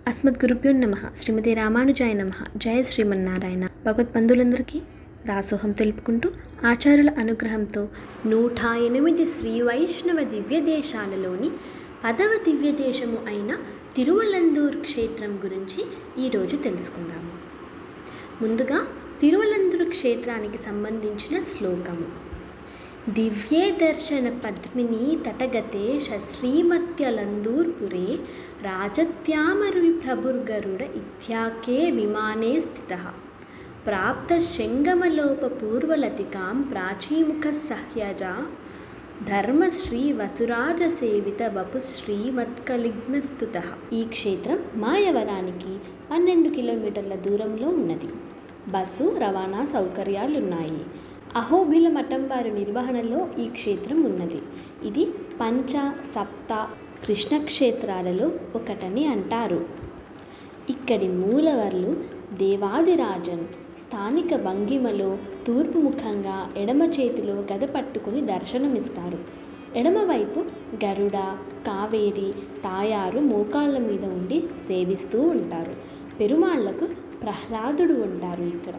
అస్మద్గురుభ్యో నమ శ్రీమతి రామానుజాయ నమ జయ శ్రీమన్నారాయణ భగవత్బంధులందరికీ దాసోహం తెలుపుకుంటూ ఆచార్యుల అనుగ్రహంతో నూట ఎనిమిది శ్రీ వైష్ణవ దివ్య దేశాలలోని పదవ దివ్య దేశము అయిన తిరువలందూర్ క్షేత్రం గురించి ఈరోజు తెలుసుకుందాము ముందుగా తిరువలందూర్ క్షేత్రానికి సంబంధించిన శ్లోకము దివ్యే దర్శన పద్మిని తటగతే శ్రీమత్యలందూర్పురే రాజత్యామరువి ప్రభుర్గరుడ ఇత్యాకే విమానే స్థిత ప్రాప్త శంగమలోప పూర్వలతికాం ప్రాచీముఖ సహ్యజా ధర్మశ్రీ వసురాజ సేవిత వపు శ్రీమత్కలిగ్నస్తుత ఈ క్షేత్రం మాయవరానికి పన్నెండు కిలోమీటర్ల దూరంలో ఉన్నది బస్సు రవాణా సౌకర్యాలున్నాయి అహోబిల మఠం వారి నిర్వహణలో ఈ క్షేత్రం ఉన్నది ఇది పంచ సప్త కృష్ణక్షేత్రాలలో ఒకటని అంటారు ఇక్కడి మూలవర్లు దేవాదిరాజన్ స్థానిక భంగిమలో తూర్పు ముఖంగా ఎడమ చేతిలో గద పట్టుకుని దర్శనమిస్తారు ఎడమవైపు గరుడ కావేరి తాయారు మోకాళ్ళ మీద ఉండి సేవిస్తూ ఉంటారు పెరుమాళ్లకు ప్రహ్లాదుడు ఉంటారు ఇక్కడ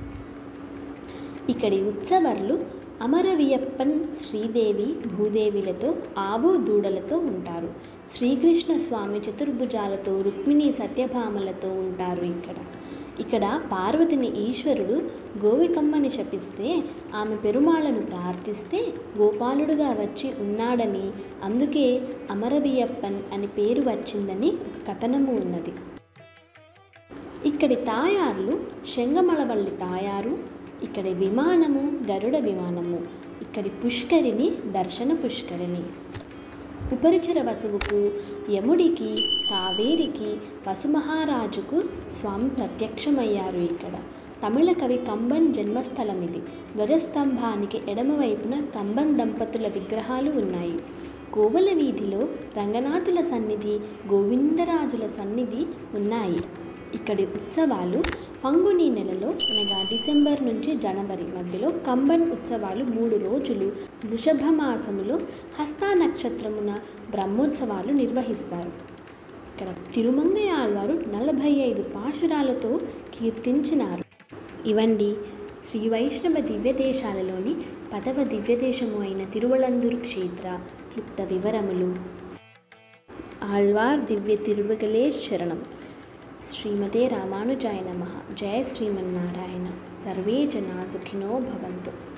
ఇక్కడి ఉత్సవర్లు అమరవియప్పన్ శ్రీదేవి భూదేవిలతో ఆబో దూడలతో ఉంటారు శ్రీకృష్ణ స్వామి చతుర్భుజాలతో రుక్మిణి సత్యభామలతో ఉంటారు ఇక్కడ ఇక్కడ పార్వతిని ఈశ్వరుడు గోవికమ్మని శపిస్తే ఆమె పెరుమాళ్లను ప్రార్థిస్తే గోపాలుడుగా వచ్చి ఉన్నాడని అందుకే అమరవియప్పన్ అని పేరు వచ్చిందని ఒక కథనము ఉన్నది ఇక్కడి తాయార్లు శంగమలవల్లి తాయారు ఇక్కడి విమానము గరుడ విమానము ఇక్కడి పుష్కరిణి దర్శన పుష్కరిణి ఉపరిచర వసువుకు యముడికి కావేరికి వసుమహారాజుకు స్వామి ప్రత్యక్షమయ్యారు ఇక్కడ తమిళ కవి కంబన్ జన్మస్థలం ఇది ధ్వజస్తంభానికి ఎడమవైపున కంబన్ దంపతుల విగ్రహాలు ఉన్నాయి కోవల వీధిలో రంగనాథుల సన్నిధి గోవిందరాజుల సన్నిధి ఉన్నాయి ఇక్కడి ఉత్సవాలు పంగుని నెలలో అనగా డిసెంబర్ నుంచి జనవరి మధ్యలో కంబన్ ఉత్సవాలు మూడు రోజులు వృషభ మాసములో హస్తా నక్షత్రమున బ్రహ్మోత్సవాలు నిర్వహిస్తారు ఇక్కడ తిరుమంగయ్య ఆళ్వారు నలభై ఐదు పాశురాలతో కీర్తించినారు ఇవండి శ్రీ వైష్ణవ దివ్యదేశాలలోని పదవ దివ్యదేశము అయిన తిరువళందూరు క్షేత్ర క్లుప్త వివరములు ఆళ్వార్ దివ్య తిరువగలే శరణం శ్రీమతే రామానుజాయ నమ జయ శ్రీమన్నారాయణ సర్వే జనా సుఖినో భవంతు